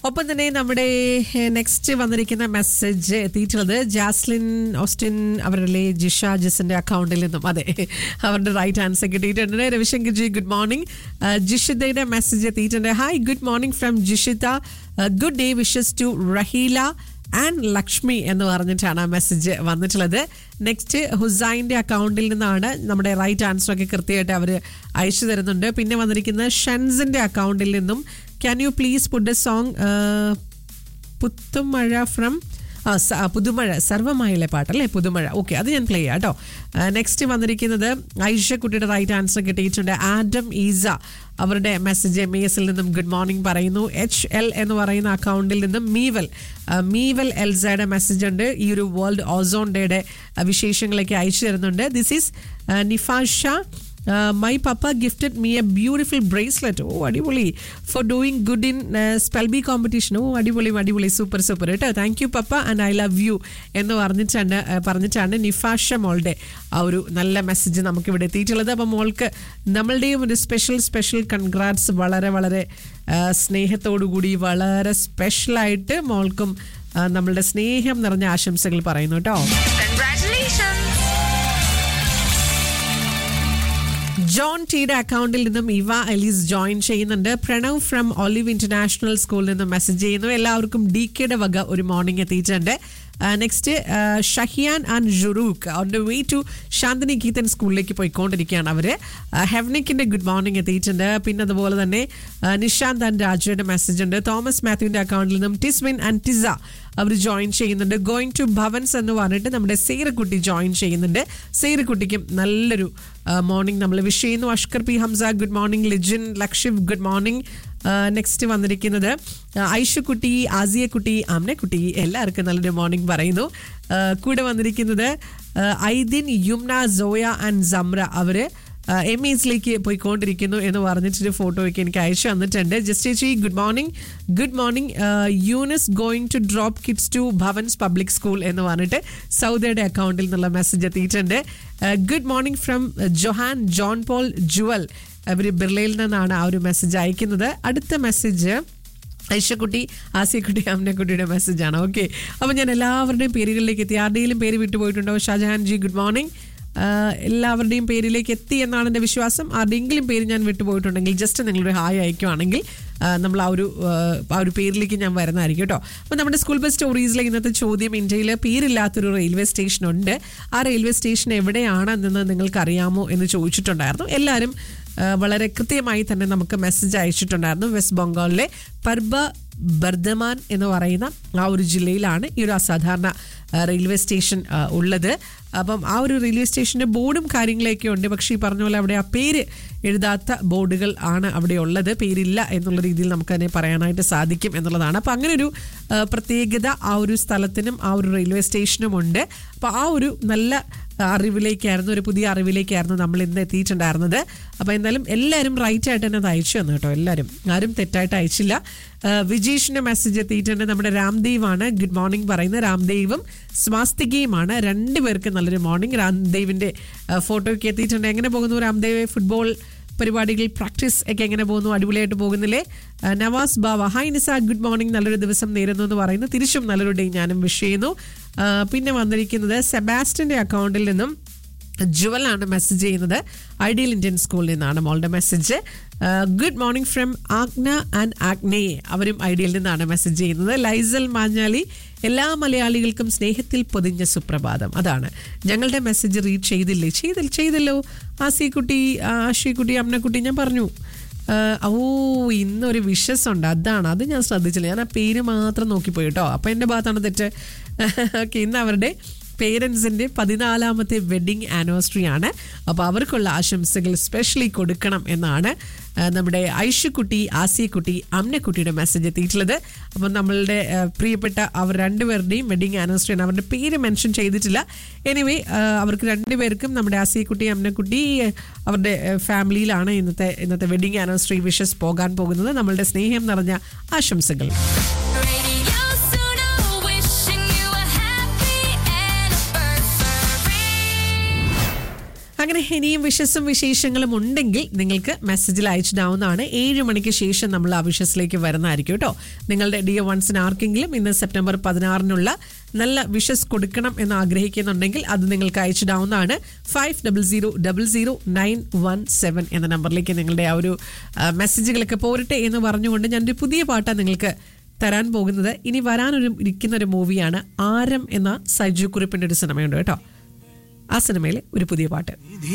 ഒപ്പം തന്നെ നമ്മുടെ നെക്സ്റ്റ് വന്നിരിക്കുന്ന മെസ്സേജ് എത്തിയിട്ടുള്ളത് ജാസ്ലിൻ ഓസ്റ്റിൻ അവരുടെ ജിഷ ജിസിന്റെ അക്കൗണ്ടിൽ നിന്നും അതെ അവരുടെ റൈറ്റ് ആൻസർ കിട്ടിയിട്ടുണ്ട് രവിശങ്കർ ജി ഗുഡ് മോർണിംഗ് ജിഷിതയുടെ മെസ്സേജ് എത്തിയിട്ടുണ്ട് hi good morning from Jishitha good day wishes to Raheela and Lakshmi എന്ന് പറഞ്ഞിട്ടാണ് ആ മെസ്സേജ് വന്നിട്ടുള്ളത് നെക്സ്റ്റ് ഹുസൈൻ്റെ അക്കൗണ്ടിൽ നിന്നാണ് നമ്മുടെ റൈറ്റ് ആൻസർ ഒക്കെ കൃത്യമായിട്ട് അവർ അയച്ചു തരുന്നുണ്ട് പിന്നെ വന്നിരിക്കുന്നത് ഷൻസിൻ്റെ അക്കൗണ്ടിൽ നിന്നും can you please put a song Puthumazha from ആ സ- ആ, പുതുമഴ സർവമായിലെ പാട്ടല്ലേ പുതുമഴ ഓക്കെ അത് ഞാൻ പ്ലേ ചെയ്യാം കേട്ടോ നെക്സ്റ്റ് വന്നിരിക്കുന്നത് ഐഷ കുട്ടിയുടെ റൈറ്റ് ആൻസർ കിട്ടിയിട്ടുണ്ട് ആഡം ഈസ അവരുടെ മെസ്സേജ് എം എസിൽ നിന്നും ഗുഡ് മോർണിംഗ് പറയുന്നു എച്ച് എൽ എന്ന് പറയുന്ന അക്കൗണ്ടിൽ നിന്നും മീവൽ ആ, മീവൽ എൽസയുടെ മെസ്സേജ് ഉണ്ട് ഈ ഒരു വേൾഡ് ഓസോൺ ഡേയുടെ ആ, വിശേഷങ്ങളൊക്കെ അയച്ചു തരുന്നുണ്ട് this is Nifasha my papa gifted me a beautiful bracelet oh അടിപൊളി for doing good in spell bee competition oh അടിപൊളി അടിപൊളി സൂപ്പർ സൂപ്പർ കേട്ടോ thank you papa and I love you എന്ന് പറഞ്ഞിട്ടാണ് ആ, പറഞ്ഞിട്ടാണ് നിഫാഷ മോളുടെ ആ ഒരു നല്ല മെസ്സേജ് നമുക്ക് ഇവിടെ എത്തിയിട്ടുള്ളത് അപ്പം മോൾക്ക് നമ്മളുടെയും ഒരു സ്പെഷ്യൽ സ്പെഷ്യൽ കൺഗ്രാറ്റ്സ് വളരെ വളരെ ആ, സ്നേഹത്തോടു കൂടി വളരെ സ്പെഷ്യലായിട്ട് മോൾക്കും ആ, നമ്മളുടെ സ്നേഹം നിറഞ്ഞ ആശംസകൾ പറയുന്നു കേട്ടോ Congratulations! ജോൺ ടിയുടെ അക്കൗണ്ടിൽ നിന്നും ഇവ അലീസ് ജോയിൻ ചെയ്യുന്നുണ്ട് പ്രണവ് ഫ്രം ഒലിവ് ഇന്റർനാഷണൽ സ്കൂളിൽ നിന്നും മെസ്സേജ് ചെയ്യുന്നു എല്ലാവർക്കും ഡി കെയുടെ വക ഒരു മോർണിംഗ് എത്തിയിട്ടുണ്ട് next Shahiyan and Juruq on the way to Shantiniketan സ്കൂളിലേക്ക് പോയിക്കൊണ്ടിരിക്കുകയാണ് അവർ ഹെവനിക്കിന്റെ ഗുഡ് മോർണിംഗ് എത്തിയിട്ടുണ്ട് പിന്നെ അതുപോലെ തന്നെ ആ, നിഷാന്ത് ആൻഡ് രാജുവിന്റെ മെസ്സേജ് ഉണ്ട് തോമസ് മാത്യുവിന്റെ അക്കൗണ്ടിൽ നിന്നും ടിസ്വിൻ ആൻഡ് ടിസ അവർ ജോയിൻ ചെയ്യുന്നുണ്ട് ഗോയിങ് ടു ഭവൻസ് എന്ന് പറഞ്ഞിട്ട് നമ്മുടെ സേരക്കുട്ടി ജോയിൻ ചെയ്യുന്നുണ്ട് സേരക്കുട്ടിക്കും നല്ലൊരു മോർണിംഗ് നമ്മൾ വിഷ് ചെയ്യുന്നു Ashkar P Hamsa good morning Lijin Lakshiv good morning next വന്നിരിക്കുന്നത് ആ, ഐഷുക്കുട്ടി ആസിയക്കുട്ടി ആംനക്കുട്ടി എല്ലാവർക്കും നല്ലൊരു മോർണിംഗ് പറയുന്നു ആ, കൂടെ വന്നിരിക്കുന്നത് ആ, ഐദിൻ യുംന സോയ ആൻഡ് സംറ അവര് എം എസിലേക്ക് പോയിക്കൊണ്ടിരിക്കുന്നു എന്ന് പറഞ്ഞിട്ടൊരു ഫോട്ടോ ഒക്കെ എനിക്ക് അയച്ചു തന്നിട്ടുണ്ട് ജസ്റ്റ് ചേച്ചി good morning good morning Eunice going to drop kids to Bhavans public school എന്ന് പറഞ്ഞിട്ട് സൗദയുടെ അക്കൗണ്ടിൽ നിന്നുള്ള മെസ്സേജ് എത്തിയിട്ടുണ്ട് good morning from Johan John Paul Jewel അവർ ബിർളയിൽ നിന്നാണ് ആ ഒരു മെസ്സേജ് അയക്കുന്നത് അടുത്ത മെസ്സേജ് ഐഷക്കുട്ടി ആസിയക്കുട്ടി അമ്മക്കുട്ടിയുടെ മെസ്സേജാണ് ഓക്കെ അപ്പോൾ ഞാൻ എല്ലാവരുടെയും പേരുകളിലേക്ക് എത്തി ആരുടെയും പേര് വിട്ടുപോയിട്ടുണ്ടോ ഷാജഹാൻ ജി ഗുഡ് മോർണിംഗ് ആഹ് എല്ലാവരുടെയും പേരിലേക്ക് എത്തി എന്നാണ് എൻ്റെ വിശ്വാസം ആരുടെയെങ്കിലും പേര് ഞാൻ വിട്ടുപോയിട്ടുണ്ടെങ്കിൽ ജസ്റ്റ് നിങ്ങളൊരു ഹായ് അയക്കുവാണെങ്കിൽ ആഹ് നമ്മൾ ആ ഒരു ആഹ് ആ ഒരു പേരിലേക്ക് ഞാൻ വരുന്നതായിരിക്കും കേട്ടോ അപ്പോൾ നമ്മുടെ സ്കൂൾ ബസ് സ്റ്റോറീസിലെ ഇന്നത്തെ ചോദ്യം ഇന്ത്യയിൽ പേരില്ലാത്തൊരു റെയിൽവേ സ്റ്റേഷൻ ഉണ്ട് ആ റെയിൽവേ സ്റ്റേഷൻ എവിടെയാണെന്ന് നിങ്ങൾക്ക് അറിയാമോ എന്ന് ചോദിച്ചിട്ടുണ്ടായിരുന്നു എല്ലാവരും ആഹ് വളരെ കൃത്യമായി തന്നെ നമുക്ക് മെസ്സേജ് അയച്ചിട്ടുണ്ടായിരുന്നു വെസ്റ്റ് ബംഗാളിലെ പർബ ബർദമാൻ എന്ന് പറയുന്ന ആ ഒരു ജില്ലയിലാണ് ഈ ഒരു അസാധാരണ ആ, റെയിൽവേ സ്റ്റേഷൻ ആ, ഉള്ളത് അപ്പം ആ ഒരു റെയിൽവേ സ്റ്റേഷൻ്റെ ബോർഡും കാര്യങ്ങളൊക്കെ ഉണ്ട് പക്ഷേ ഈ പറഞ്ഞ പോലെ അവിടെ ആ പേര് എഴുതാത്ത ബോർഡുകൾ ആണ് അവിടെ ഉള്ളത് പേരില്ല എന്നുള്ള രീതിയിൽ നമുക്ക് അതിനെ പറയാനായിട്ട് സാധിക്കും എന്നുള്ളതാണ് അപ്പം അങ്ങനെ ഒരു ആ, പ്രത്യേകത ആ ഒരു സ്ഥലത്തിനും ആ ഒരു റെയിൽവേ സ്റ്റേഷനും ഉണ്ട് അപ്പോൾ ആ ഒരു നല്ല അറിവിലേക്കായിരുന്നു ഒരു പുതിയ അറിവിലേക്കായിരുന്നു നമ്മൾ ഇന്ന് എത്തിയിട്ടുണ്ടായിരുന്നത് അപ്പോൾ എന്തായാലും എല്ലാവരും റൈറ്റ് ആയിട്ട് തന്നെ അത് അയച്ചു തന്നു കേട്ടോ എല്ലാവരും ആരും തെറ്റായിട്ട് അയച്ചില്ല ആ, വിജീഷിന്റെ മെസ്സേജ് എത്തിയിട്ടുണ്ട് നമ്മുടെ രാംദേവ് ആണ് ഗുഡ് മോർണിംഗ് പറയുന്നത് രാംദേവും സ്വാസ്തികയുമാണ് രണ്ടുപേർക്ക് നല്ലൊരു മോർണിംഗ് രാംദേവിന്റെ ഫോട്ടോ ഒക്കെ എത്തിയിട്ടുണ്ട് എങ്ങനെ പോകുന്നു രാംദേവ് ഫുട്ബോൾ പരിപാടികൾ പ്രാക്ടീസ് ഒക്കെ എങ്ങനെ പോകുന്നു അടിപൊളിയായിട്ട് പോകുന്നില്ലേ ആ, Navas Bava hi Nisa good morning നല്ലൊരു ദിവസം നേരുന്നു എന്ന് പറയുന്നു തിരിച്ചും നല്ലൊരു ഡേ ഞാനും വിഷ് ചെയ്യുന്നു ആ, പിന്നെ വന്നിരിക്കുന്നത് സെബാസ്റ്റിന്റെ അക്കൗണ്ടിൽ നിന്നും ജുവലാണ് മെസ്സേജ് ചെയ്യുന്നത് ഐഡിയൽ ഇന്ത്യൻ സ്കൂളിൽ നിന്നാണ് മോളുടെ message good morning from Agna and ആഗ്നയെ അവരും ഐഡിയയിൽ നിന്നാണ് മെസ്സേജ് ചെയ്യുന്നത് ലൈസൽ മാഞ്ഞാലി എല്ലാ മലയാളികൾക്കും സ്നേഹത്തിൽ പൊതിഞ്ഞ സുപ്രഭാതം അതാണ് ഞങ്ങളുടെ മെസ്സേജ് റീഡ് ചെയ്തില്ലേ ചെയ്തില്ല ചെയ്തല്ലോ ആസിക്കുട്ടി ആഷിക്കുട്ടി അമ്മക്കുട്ടി ഞാൻ പറഞ്ഞു ആ, ഓ ഇന്നൊരു വിഷസ് ഉണ്ട് അതാണ് അത് ഞാൻ ശ്രദ്ധിച്ചില്ല ഞാൻ ആ പേര് മാത്രം നോക്കിപ്പോയി കേട്ടോ അപ്പം എൻ്റെ ഭാഗത്താണ് തെറ്റ് ഓക്കെ ഇന്ന് അവരുടെ പേരൻസിൻ്റെ പതിനാലാമത്തെ വെഡിങ് ആനിവേഴ്സറി ആണ് അപ്പോൾ അവർക്കുള്ള ആശംസകൾ സ്പെഷ്യലി കൊടുക്കണം എന്നാണ് ആ, നമ്മുടെ ഐഷുക്കുട്ടി ആസിയക്കുട്ടി അമ്നക്കുട്ടിയുടെ മെസ്സേജ് എത്തിയിട്ടുള്ളത് അപ്പം നമ്മളുടെ ആ, പ്രിയപ്പെട്ട അവർ രണ്ടുപേരുടെയും വെഡിങ് ആനിവേഴ്സറി ആണ് അവരുടെ പേര് മെൻഷൻ ചെയ്തിട്ടില്ല എനിവേ അവർക്ക് രണ്ടുപേർക്കും നമ്മുടെ ആസിയക്കുട്ടി അമ്നക്കുട്ടി അവരുടെ ആ, ഫാമിലിയിലാണ് ഇന്നത്തെ ഇന്നത്തെ വെഡിങ് ആനിവേഴ്സറി വിഷസ് പോകാൻ പോകുന്നത് നമ്മളുടെ സ്നേഹം നിറഞ്ഞ ആശംസകൾ Radio Suno, wishing you a happy anniversary. അങ്ങനെ ഇനിയും വിഷസും വിശേഷങ്ങളും ഉണ്ടെങ്കിൽ നിങ്ങൾക്ക് മെസ്സേജിൽ അയച്ചിടാവുന്നതാണ് ഏഴ് മണിക്ക് ശേഷം നമ്മൾ ആ വിഷസിലേക്ക് വരുന്നതായിരിക്കും കേട്ടോ നിങ്ങളുടെ ഡിയോ വൺസിന് ആർക്കെങ്കിലും ഇന്ന് സെപ്റ്റംബർ പതിനാറിനുള്ള നല്ല വിഷസ് കൊടുക്കണം എന്ന് ആഗ്രഹിക്കുന്നുണ്ടെങ്കിൽ അത് നിങ്ങൾക്ക് അയച്ചിടാവുന്നതാണ് five double zero double zero nine one seven എന്ന നമ്പറിലേക്ക് നിങ്ങളുടെ ആ ഒരു ആ, മെസ്സേജുകളൊക്കെ പോരട്ടെ എന്ന് പറഞ്ഞുകൊണ്ട് ഞാനൊരു പുതിയ പാട്ടാണ് നിങ്ങൾക്ക് തരാൻ പോകുന്നത് ഇനി വരാനൊരു ഇരിക്കുന്ന ഒരു മൂവിയാണ് ആരം എന്ന സൈജു കുറിപ്പിന്റെ ഒരു സിനിമയുണ്ട് കേട്ടോ ആ സിനിമയിൽ ഒരു പുതിയ പാട്ട്